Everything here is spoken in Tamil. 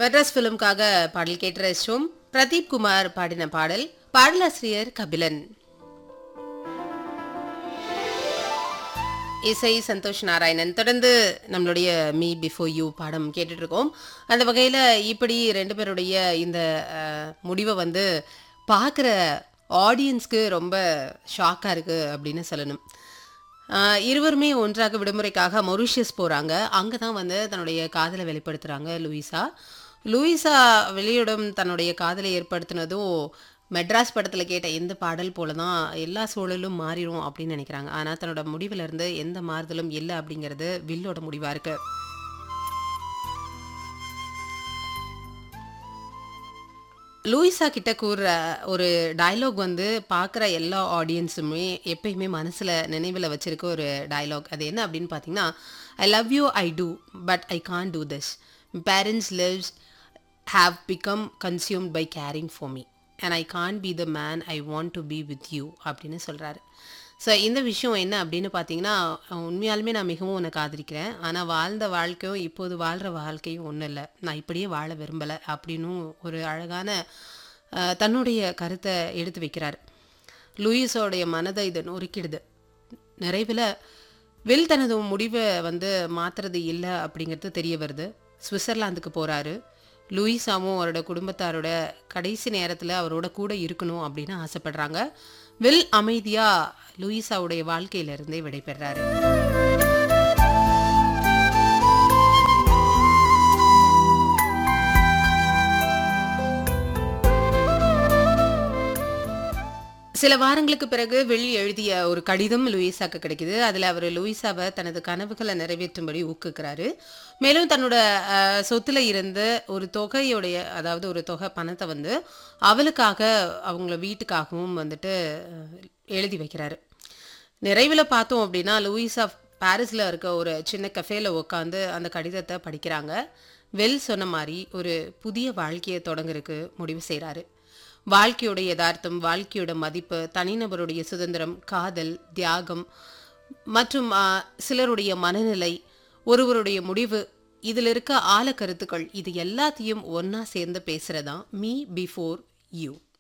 மெட்ராஸ் ஃபிலிம்காக பாடல் கேட்டு ரசிச்சோம் பிரதீப் குமார் பாடின பாடல் பாடலாசிரியர் கபிலன் இசை சந்தோஷ் நாராயணன் தொடர்ந்து நம்மளுடைய மீ பிஃபோர் யூ பாடம் கேட்டுட்டு இருக்கோம் அந்த வகையில் இப்படி ரெண்டு பேருடைய இந்த அஹ், முடிவை வந்து பார்க்குற ஆடியன்ஸ்க்கு ரொம்ப ஷாக்காக இருக்குது அப்படின்னு சொல்லணும் ஆஹ் இருவருமே ஒன்றாக விடுமுறைக்காக மொரிஷியஸ் போகிறாங்க அங்கே தான் வந்து தன்னுடைய காதலை வெளிப்படுத்துகிறாங்க லூயிசா லூயிசா வெளியிடம் தன்னுடைய காதலை ஏற்படுத்தினதும் மெட்ராஸ் படத்தில் கேட்ட எந்த பாடல் போல தான் எல்லா சூழலும் மாறிடும் அப்படின்னு நினைக்கிறாங்க ஆனால் தன்னோட முடிவுல இருந்து எந்த மாறுதலும் இல்லை அப்படிங்கிறது வில்லோட முடிவாக இருக்குது லூயிஸா கிட்ட கூறுற ஒரு டயலாக் வந்து பார்க்குற எல்லா ஆடியன்ஸுமே எப்பயுமே மனசில் நினைவில் வச்சிருக்க ஒரு டயலாக் அது என்ன அப்படின்னு பார்த்தீங்கன்னா I love you I do but I can't do this parents lives have become consumed by caring for me and I can't be the man I want to be with you அப்படின்னு சொல்கிறாரு ஸோ இந்த விஷயம் என்ன அப்படின்னு பார்த்தீங்கன்னா உண்மையாலுமே நான் மிகவும் உன்னை காதலிக்கிறேன் ஆனால் வாழ்ந்த வாழ்க்கையும் இப்போது வாழ்கிற வாழ்க்கையும் ஒன்றும் இல்லை நான் இப்படியே வாழ விரும்பலை அப்படின்னும் ஒரு அழகான அஹ், தன்னுடைய கருத்தை எடுத்து வைக்கிறார் லூயிஸோடைய மனதை இது நொறுக்கிடுது நிறைவில் வில் தனது முடிவை வந்து மாத்துறது இல்லை அப்படிங்கிறது தெரிய வருது சுவிட்சர்லாந்துக்கு போகிறாரு லூயிஸாவும் அவரோட குடும்பத்தாரோட கடைசி நேரத்தில் அவரோட கூட இருக்கணும் அப்படின்னு ஆசைப்படுறாங்க வில் அமைதியாக லூயிஸாவுடைய வாழ்க்கையிலிருந்தே விடைபெறாரு சில வாரங்களுக்கு பிறகு வெளி எழுதிய ஒரு கடிதம் லூயிஸாக்கு கிடைக்குது அதில் அவர் லூயிஸாவை தனது கனவுகளை நிறைவேற்றும்படி ஊக்குக்கிறாரு மேலும் தன்னோட அஹ், சொத்துல இருந்து ஒரு தொகையுடைய அதாவது ஒரு தொகை பணத்தை வந்து அவளுக்காக அவங்கள வீட்டுக்காகவும் வந்துட்டு அஹ், எழுதி வைக்கிறாரு நிறைவில் பார்த்தோம் அப்படின்னா லூயிஸா பாரிஸில் இருக்க ஒரு சின்ன கஃபேல உட்காந்து அந்த கடிதத்தை படிக்கிறாங்க வெல் சொன்ன மாதிரி ஒரு புதிய வாழ்க்கையை தொடங்குறதுக்கு முடிவு செய்கிறாரு வாழ்க்கையோட யதார்த்தம் வாழ்க்கையோட மதிப்பு தனிநபருடைய சுதந்திரம் காதல் தியாகம் மற்றும் ஆ, சிலருடைய மனநிலை ஒருவருடைய முடிவு இதில் இருக்க ஆழ கருத்துக்கள் இது எல்லாத்தையும் ஒன்றா சேர்ந்து பேசுகிறதான் மீ பிஃபோர் யூ